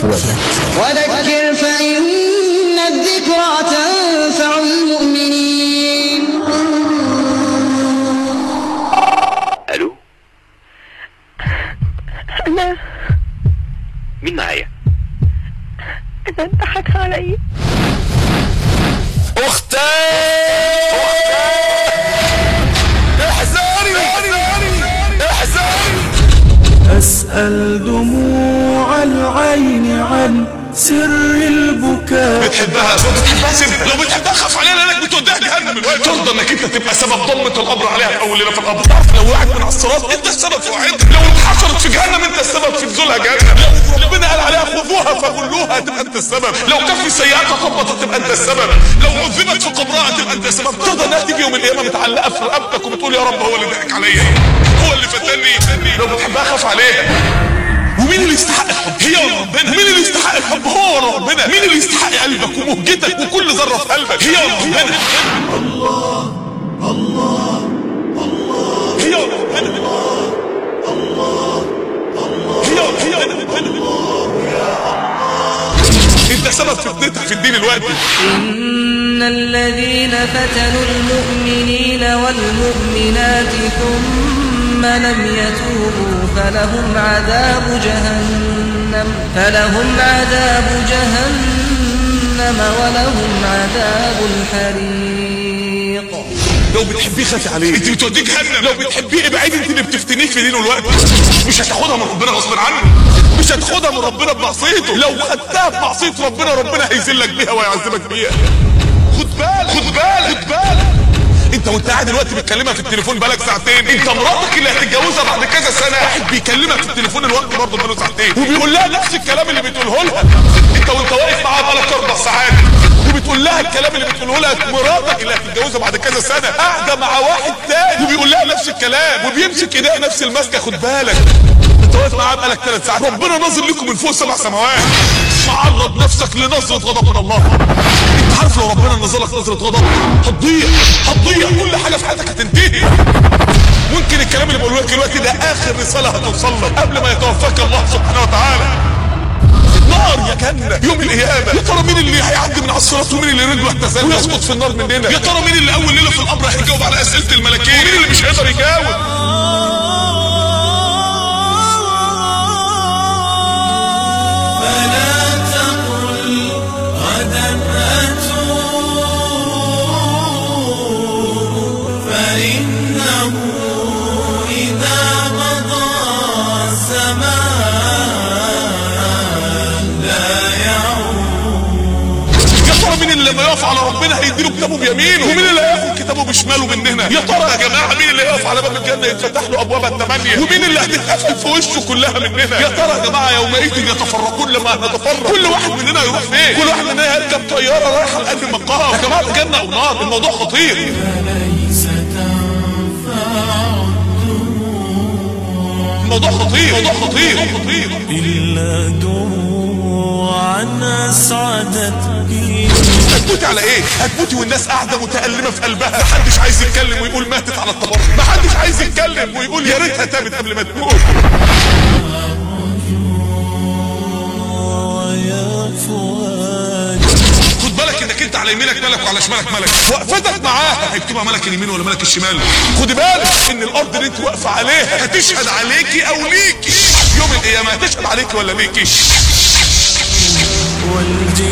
في الوقت ده وذكر فإن الذكرى تنفع المؤمنين الو أنا مين معايا أنا انضحك علي اختي احذري احذري أسأل دموع العين عن سر البكاء بتحبها لو بتحبها سيبها لو بتحبها خاف عليها لانك بتوديها جهنم الوقت ترضى انك انت تبقى سبب ضلمه القبر عليها في اول ليله في القبر تعرف لو وقعت من على الصراط انت السبب في وقعتها لو اتحشرت في جهنم انت السبب في نزولها جهنم لو ربنا قال عليها خذوها فغلوها تبقى انت السبب لو كان في سيئاتها خبطت تبقى انت السبب لو عذبت في قبرها تبقى انت السبب ترضى انها تيجي يوم القيامه متعلقه في رقبتك وبتقول يا رب هو اللي ضحك عليا هو اللي فتني لو بتحبها خاف عليها ومين اللي يستحق الحب هي ولا ربنا مين اللي يستحق الحب هو ولا ربنا مين اللي يستحق قلبك ومهجتك وكل ذره في قلبك هي ولا ربنا الله الله الله هي ولا ربنا الله الله هي ولا ربنا انت سبب فتنتك في الدين الوقت إن الذين فتنوا المؤمنين والمؤمنات ثم لم يتوبوا فلهم عذاب جهنم فلهم عذاب جهنم ولهم عذاب الحريق لو بتحبيه خافي عليه انت بتوديه جهنم لو بتحبيه ابعدي انت اللي بتفتنيه في دينه الوقت مش هتاخدها من ربنا غصب عنه مش هتاخدها من ربنا بمعصيته لو خدتها بمعصيه ربنا ربنا هيذلك بيها ويعذبك بيها خد بالك خد بالك خد بالك انت وانت قاعد دلوقتي بتكلمها في التليفون بقالك ساعتين انت مراتك اللي هتتجوزها بعد كذا سنه واحد بيكلمك في التليفون الوقت برضه بقاله ساعتين وبيقول لها نفس الكلام اللي بتقوله لها انت وانت واقف معاها بقالك اربع ساعات وبتقول لها الكلام اللي بتقوله لها مراتك اللي هتتجوزها بعد كذا سنه قاعده مع واحد تاني وبيقول لها نفس الكلام وبيمسك ايديها نفس المسكه خد بالك انت واقف معاها بقالك ثلاث ساعات ربنا نازل لكم من فوق سبع سماوات معرض نفسك لنظره غضب من الله انت عارف لو ربنا نزل لك نظره غضب هتضيع هتضيع كل حاجه في حياتك هتنتهي ممكن الكلام اللي بقوله لك دلوقتي ده اخر رساله هتوصل لك قبل ما يتوفاك الله سبحانه وتعالى نار يا جنة يوم القيامة يا ترى مين اللي هيعدي من على الصراط ومين اللي رجله هتزال ويسقط في النار مننا يا ترى مين اللي اول ليلة في القبر هيجاوب على اسئلة الملكين ومين اللي مش هيقدر يجاوب فلا تقل غدا أتوب فإنه إذا مضى الزمان لا يعود يا ترى مين اللي لما يقف على ربنا هيديله كتابه بيمينه ومين اللي هياخد كتابه بشماله مننا يا ترى يا جماعه مين اللي هيقف على باب الجنه يتفتح له ابوابها الثمانيه ومين اللي هتتقفل في وشه كلها مننا يا ترى يا جماعه يومئذ يتفرقون لما نتفرق كل واحد مننا يروح فين كل واحد مننا يركب طياره رايحه لقلب المقام يا جماعه ده جنه او نار الموضوع خطير فليس تنفع الموضوع خطير الموضوع خطير خطير إلا دموعا أسعدتني هتموتي على ايه هتموتي والناس قاعده متالمه في قلبها محدش عايز يتكلم ويقول ماتت على التبرع محدش عايز يتكلم ويقول يا ريتها تابت قبل ما تموت ويا فؤاد خد بالك انك انت على يمينك ملك وعلى شمالك ملك وقفتك معاها هيكتبها ملك اليمين ولا ملك الشمال خدي بالك ان الارض اللي انت واقفه عليها هتشهد عليكي او ليكي يوم القيامه هتشهد عليكي ولا ليكي والجبال